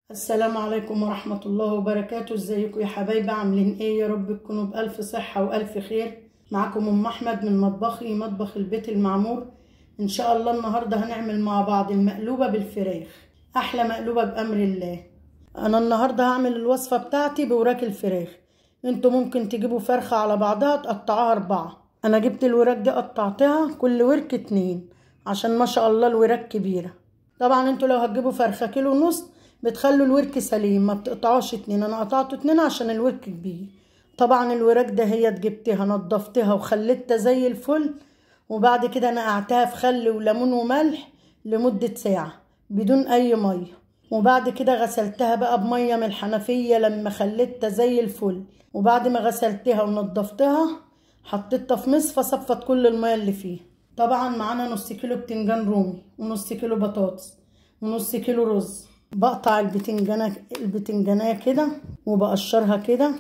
السلام عليكم ورحمة الله وبركاته ازيكم يا حبايبي عاملين ايه يا رب تكونوا بألف صحة وألف خير معاكم أم أحمد من مطبخي مطبخ البيت المعمور إن شاء الله النهاردة هنعمل مع بعض المقلوبة بالفراخ أحلى مقلوبة بأمر الله أنا النهاردة هعمل الوصفة بتاعتي بوراك الفراخ انتوا ممكن تجيبوا فرخة على بعضها تقطعوها أربعة أنا جبت الوراك دي قطعتها كل ورك اتنين عشان ما شاء الله الوراك كبيرة طبعا انتوا لو هتجيبوا فرخة كيلو ونص بتخلوا الورك سليم ما بتقطعوش اتنين انا قطعته اتنين عشان الورك كبير طبعا الوراك ده هي جبتها نضفتها وخليتها زي الفل وبعد كده نقعتها في خل وليمون وملح لمدة ساعة بدون اي مية وبعد كده غسلتها بقى بمية من الحنفية لما خليتها زي الفل وبعد ما غسلتها ونضفتها حطيتها في مصفى صفت كل المية اللي فيها طبعا معانا نص كيلو بتنجان رومي ونص كيلو بطاطس ونص كيلو رز بقطع البتنجانة البتنجانية كده وبقشرها كده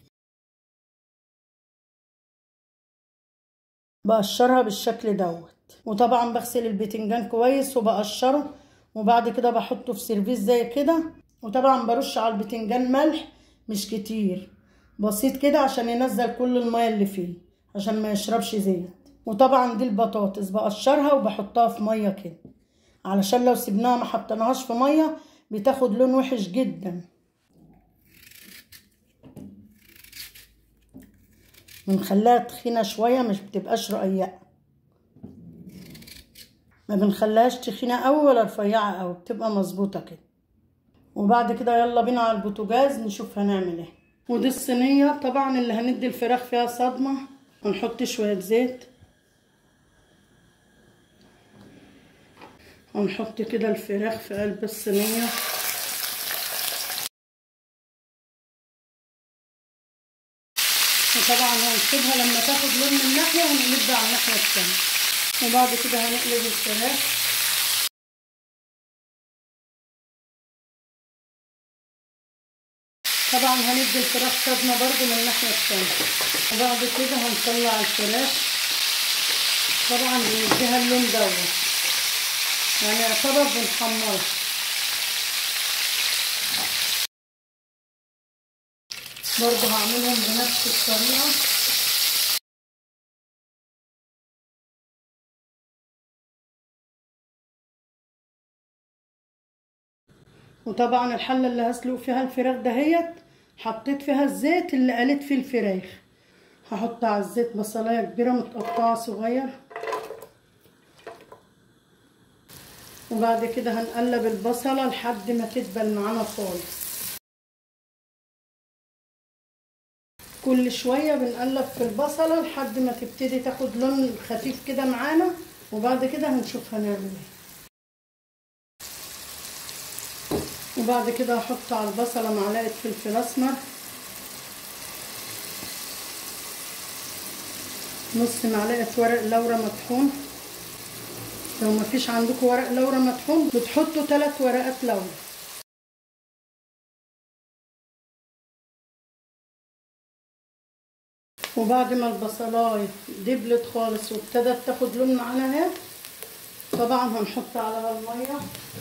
بقشرها بالشكل دوت وطبعا بغسل البتنجان كويس وبقشره وبعد كده بحطه في سيرفيس زي كده وطبعا برش على البتنجان ملح مش كتير بسيط كده عشان ينزل كل المية اللي فيه عشان ما يشربش زيت وطبعا دي البطاطس بقشرها وبحطها في مية كده علشان لو سيبناها ما حطيناهاش في ميه بتاخد لون وحش جدا بنخليها تخينه شويه مش بتبقاش رقيقه ما بنخليهاش تخينه قوي ولا رفيعه قوي بتبقى مظبوطه كده وبعد كده يلا بينا على البوتاجاز نشوف هنعمل ايه ودي الصينيه طبعا اللي هندي الفراخ فيها صدمه هنحط شويه زيت ونحط كده الفراخ في قلب الصينية وطبعا هنسيبها لما تاخد لون من ناحية ونقلبها على الناحية التانية وبعد كده هنقلب الفراخ طبعا هندي الفراخ صدمة برضو من الناحية التانية وبعد كده هنطلع الفراخ طبعا بنديها اللون دوت يعني يعتبر بنحمرها برضه هعملهم بنفس الطريقة وطبعا الحلة اللي هسلق فيها الفراخ دهيت حطيت فيها الزيت اللي قلت فيه الفراخ هحط على الزيت بصلاية كبيرة متقطعة صغير وبعد كده هنقلب البصلة لحد ما تدبل معانا خالص كل شوية بنقلب في البصلة لحد ما تبتدي تاخد لون خفيف كده معانا وبعد كده هنشوف هنعمل ايه وبعد كده هحط على البصلة معلقة فلفل اسمر نص معلقة ورق لورا مطحون لو ما فيش عندكم ورق لورا مطحون بتحطوا ثلاث ورقات لورا وبعد ما البصلايه دبلت خالص وابتدت تاخد لون معانا اهي طبعا هنحط عليها الميه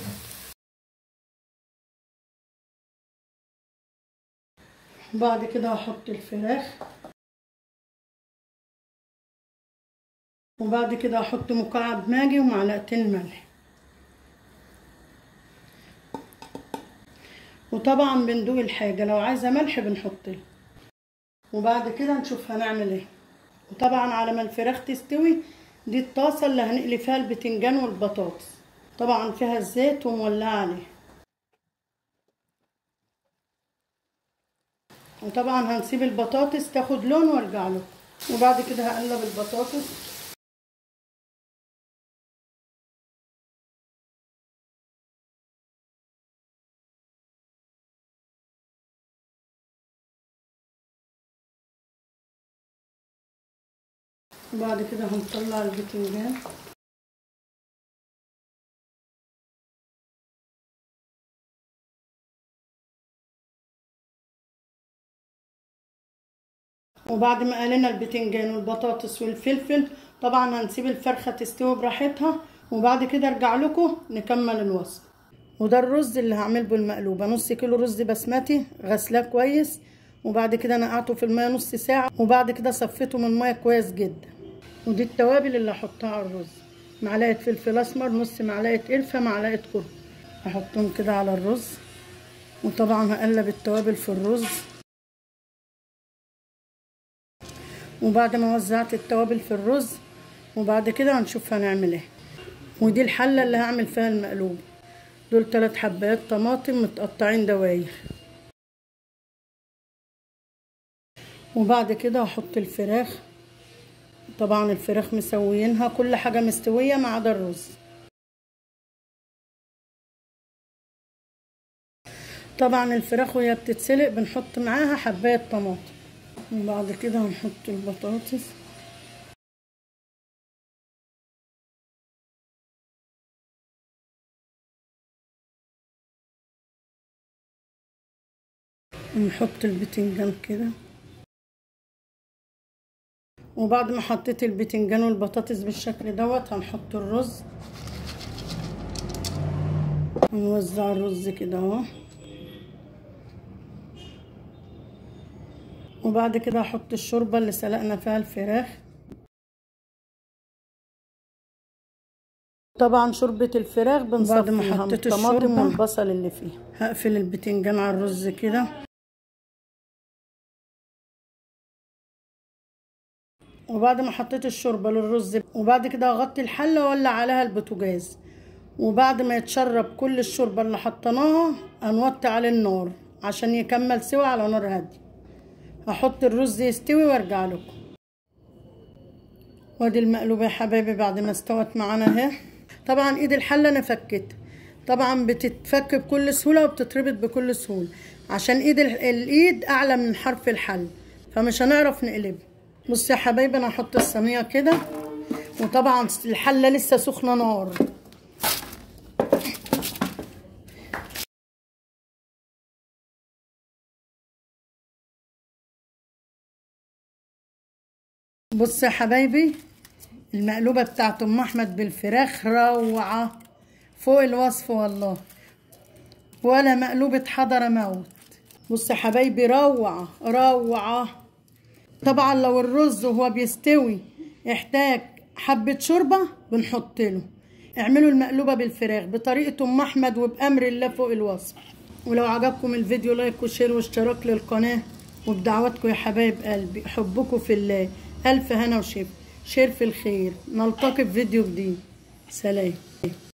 بعد كده هحط الفراخ وبعد كده هحط مكعب ماجي ومعلقتين ملح وطبعا بندوق الحاجه لو عايزه ملح بنحط وبعد كده نشوف هنعمل ايه وطبعا على ما الفراخ تستوي دي الطاسه اللي هنقلي فيها البتنجان والبطاطس طبعا فيها الزيت ومولعه عليه وطبعا هنسيب البطاطس تاخد لون وارجع له وبعد كده هقلب البطاطس وبعد كده هنطلع البتنجان وبعد ما قلنا البتنجان والبطاطس والفلفل طبعا هنسيب الفرخة تستوي براحتها وبعد كده ارجع لكم نكمل الوصفة وده الرز اللي هعمل به المقلوبه نص كيلو رز بسمتي غسلاه كويس وبعد كده نقعته في الميه نص ساعه وبعد كده صفيته من الميه كويس جدا ودي التوابل اللي هحطها على الرز معلقه فلفل اسمر نص معلقه قرفه معلقه كركم احطهم كده على الرز وطبعا هقلب التوابل في الرز وبعد ما وزعت التوابل في الرز وبعد كده هنشوف هنعمل ايه ودي الحله اللي هعمل فيها المقلوب دول ثلاث حبات طماطم متقطعين دواير وبعد كده هحط الفراخ طبعا الفراخ مسويينها كل حاجه مستويه ما عدا الرز طبعا الفراخ وهي بتتسلق بنحط معاها حبايه طماطم وبعد كده هنحط البطاطس ونحط البتنجان كده وبعد ما حطيت البتنجان والبطاطس بالشكل دوت هنحط الرز ونوزع الرز كده اهو وبعد كده هحط الشوربة اللي سلقنا فيها الفراخ طبعا شوربة الفراخ بنصفيها بعد ما حطيت الطماطم والبصل اللي فيها هقفل البتنجان على الرز كده وبعد ما حطيت الشوربة للرز وبعد كده هغطي الحلة واولع عليها البوتاجاز وبعد ما يتشرب كل الشوربة اللي حطيناها هنوطي عليه النار عشان يكمل سوا على نار هادية هحط الرز يستوي وارجع لكم وادي المقلوبة يا حبايبي بعد ما استوت معانا اهي طبعا ايد الحلة انا فكت طبعا بتتفك بكل سهولة وبتتربط بكل سهولة عشان ايد الايد اعلى من حرف الحل فمش هنعرف نقلبها بصوا يا حبايبي انا هحط الصينيه كده وطبعا الحله لسه سخنه نار بصوا يا حبايبي المقلوبه بتاعت ام احمد بالفراخ روعه فوق الوصف والله ولا مقلوبه حضر موت بصوا يا حبايبي روعه روعه طبعا لو الرز وهو بيستوي يحتاج حبة شوربة بنحط له اعملوا المقلوبة بالفراخ بطريقة ام احمد وبأمر الله فوق الوصف ولو عجبكم الفيديو لايك وشير واشتراك للقناة وبدعواتكم يا حبايب قلبي حبكم في الله ألف هنا وشفا شير في الخير نلتقي في فيديو جديد سلام